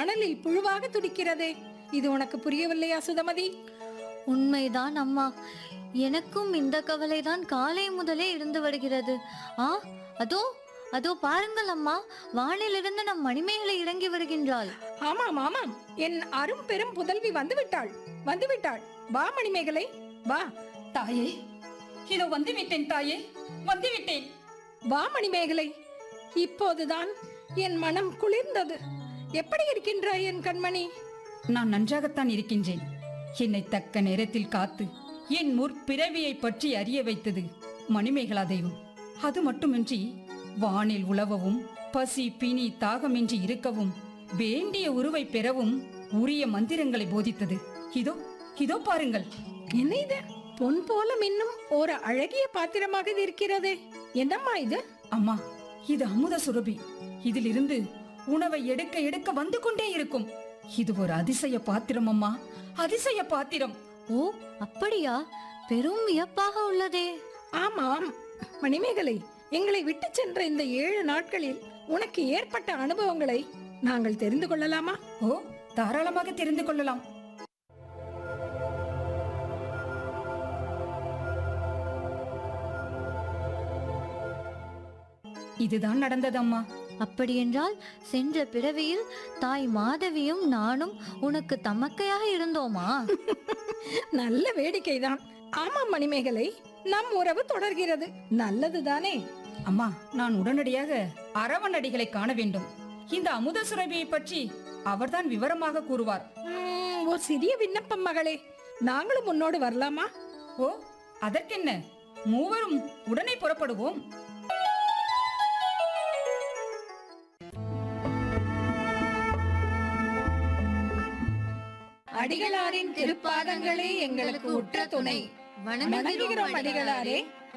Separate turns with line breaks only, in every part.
அனலில் புழுவாக துடிக்கிறதே இது உனக்கு புரியவில்லையா சுதமதி
உண்மைதான் அம்மா எனக்கும் இந்த கவலைதான் காலை முதலே இருந்து வருகிறது ஆ அதோ அதோ பாருங்கள் அம்மா வானிலிருந்து நம் மணிமேகலை இறங்கி வருகின்றாள்
ஆமாம் ஆமாம் என் அரும் பெரும் புதல்வி வந்து விட்டாள் வந்து விட்டாள் வா மணிமேகலை வா
தாயே இதோ வந்து விட்டேன் தாயே வந்து விட்டேன்
வா மணிமேகலை இப்போதுதான் என் மனம் குளிர்ந்தது எப்படி இருக்கின்றாய் என் கண்மணி
நான் நன்றாகத்தான் இருக்கின்றேன் என்னை தக்க நேரத்தில் காத்து என் முற்பிறவியை பற்றி அறிய வைத்தது மணிமேகலா தெய்வம் அது மட்டுமின்றி வானில் உலவவும் பசி பிணி தாகமின்றி இருக்கவும் வேண்டிய உருவை பெறவும் உரிய மந்திரங்களை போதித்தது இதோ இதோ பாருங்கள்
என்ன இது பொன் போல மின்னும் ஒரு அழகிய பாத்திரமாக இது இருக்கிறதே என்னம்மா இது
அம்மா இது அமுத சுரபி இதிலிருந்து உணவை எடுக்க எடுக்க வந்து கொண்டே இருக்கும் இது ஒரு அதிசய பாத்திரம் அம்மா அதிசய பாத்திரம்
ஓ அப்படியா பெரும் வியப்பாக உள்ளதே
ஆமாம் மணிமேகலை எங்களை விட்டு சென்ற இந்த ஏழு நாட்களில் உனக்கு ஏற்பட்ட அனுபவங்களை நாங்கள் தெரிந்து கொள்ளலாமா
ஓ தாராளமாக தெரிந்து கொள்ளலாம் இதுதான் நடந்தது அம்மா
அப்படியென்றால் சென்ற பிறவியில் தாய் மாதவியும் நானும் உனக்கு தமக்கையாக இருந்தோமா
நல்ல வேடிக்கைதான் ஆமாம் மணிமேகலை நம் உறவு தொடர்கிறது நல்லதுதானே
அம்மா நான் உடனடியாக அரவணடிகளை காண வேண்டும் இந்த அமுத சுரபியை பற்றி அவர்தான் விவரமாக கூறுவார்
உம், ஒரு சிறிய விண்ணப்பம் மகளே நாங்களும் உன்னோடு வரலாமா
ஓ அதற்கென்ன மூவரும் உடனே புறப்படுவோம்
அடிகளாரின் திருப்பாதங்களே எங்களுக்கு உற்ற துணை வணங்குகிறோம் அடிகளாரே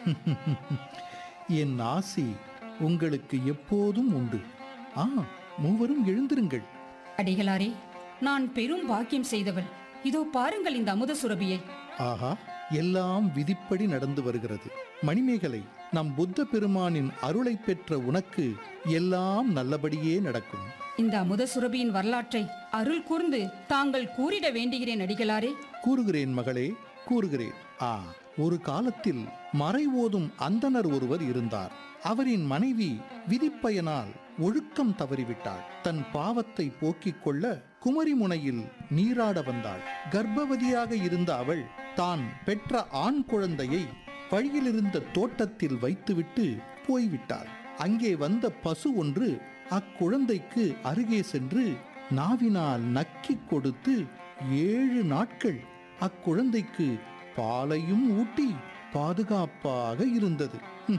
என் ஆசி உங்களுக்கு எப்போதும் உண்டு ஆ மூவரும் எழுந்திருங்கள்
அடிகளாரே நான் பெரும் பாக்கியம் செய்தவள் இதோ பாருங்கள் இந்த அமுத சுரபியை
ஆஹா எல்லாம் விதிப்படி நடந்து வருகிறது மணிமேகலை நம் புத்த பெருமானின் அருளை பெற்ற உனக்கு எல்லாம் நல்லபடியே நடக்கும்
இந்த அமுத சுரபியின் வரலாற்றை அருள் கூர்ந்து தாங்கள் கூறிட வேண்டுகிறேன் அடிகளாரே
கூறுகிறேன் மகளே கூறுகிறேன் ஆ ஒரு காலத்தில் மறை ஓதும் அந்தணர் ஒருவர் இருந்தார் அவரின் மனைவி விதிப்பயனால் ஒழுக்கம் தவறிவிட்டாள் தன் பாவத்தை போக்கிக் கொள்ள குமரிமுனையில் நீராட வந்தாள் கர்ப்பவதியாக இருந்த அவள் தான் பெற்ற ஆண் குழந்தையை வழியிலிருந்த தோட்டத்தில் வைத்துவிட்டு போய்விட்டாள் அங்கே வந்த பசு ஒன்று அக்குழந்தைக்கு அருகே சென்று நாவினால் நக்கிக் கொடுத்து ஏழு நாட்கள் அக்குழந்தைக்கு பாலையும் ஊட்டி பாதுகாப்பாக இருந்தது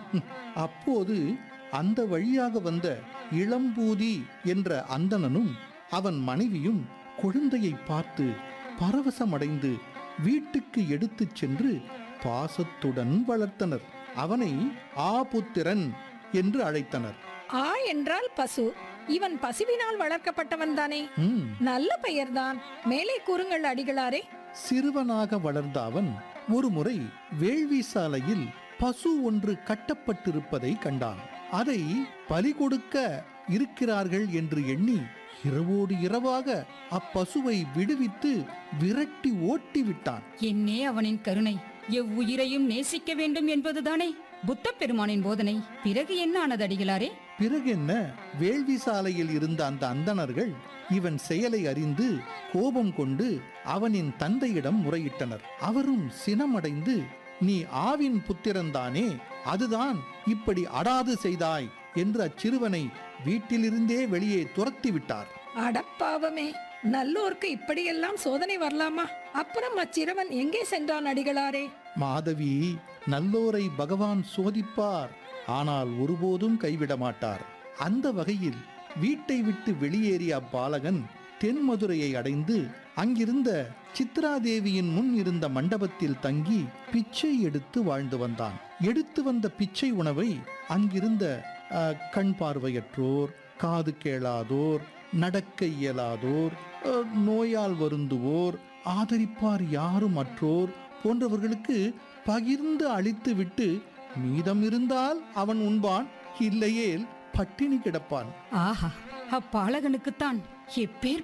அப்போது அந்த வழியாக வந்த இளம்பூதி என்ற அந்தணனும் அவன் மனைவியும் குழந்தையை பார்த்து பரவசமடைந்து வீட்டுக்கு எடுத்துச் சென்று பாசத்துடன் வளர்த்தனர் அவனை ஆபுத்திரன் என்று அழைத்தனர்
ஆ என்றால் பசு இவன் பசுவினால் வளர்க்கப்பட்டவன் தானே
ம்
நல்ல பெயர்தான் மேலே கூறுங்கள் அடிகளாரே
சிறுவனாக வளர்ந்த அவன் ஒருமுறை வேள்வி சாலையில் பசு ஒன்று கட்டப்பட்டிருப்பதை கண்டான் அதை பலி கொடுக்க இருக்கிறார்கள் என்று எண்ணி இரவோடு இரவாக அப்பசுவை விடுவித்து விரட்டி ஓட்டி விட்டான்
என்னே அவனின் கருணை எவ்வுயிரையும் நேசிக்க வேண்டும் என்பதுதானே புத்த பெருமானின் போதனை பிறகு என்ன ஆனது அடிகளாரே
பிறகென்ன வேள்வி சாலையில் இருந்த அந்த அந்தணர்கள் இவன் செயலை அறிந்து கோபம் கொண்டு அவனின் தந்தையிடம் முறையிட்டனர் அவரும் சினமடைந்து நீ ஆவின் புத்திரன்தானே அதுதான் இப்படி அடாது செய்தாய் என்று அச்சிறுவனை வீட்டிலிருந்தே வெளியே துரத்தி விட்டார்
அடப்பாவமே நல்லோர்க்கு இப்படியெல்லாம் சோதனை வரலாமா அப்புறம் அச்சிறுவன் எங்கே சென்றான் அடிகளாரே
மாதவி நல்லோரை பகவான் சோதிப்பார் ஆனால் ஒருபோதும் கைவிட மாட்டார் அந்த வகையில் வீட்டை விட்டு வெளியேறிய அப்பாலகன் தென்மதுரையை அடைந்து அங்கிருந்த சித்ராதேவியின் முன் இருந்த மண்டபத்தில் தங்கி பிச்சை எடுத்து வாழ்ந்து வந்தான் எடுத்து வந்த பிச்சை உணவை அங்கிருந்த அஹ், கண் பார்வையற்றோர் காது கேளாதோர் நடக்க இயலாதோர் அஹ், நோயால் வருந்துவோர் ஆதரிப்பார் யாரும் அற்றோர் போன்றவர்களுக்கு பகிர்ந்து அளித்துவிட்டு மீதம் இருந்தால் அவன் உண்பான் இல்லையேல் பட்டினி கிடப்பான்
ஆஹா அப்பாலகனுக்குத்தான் எப்பேர்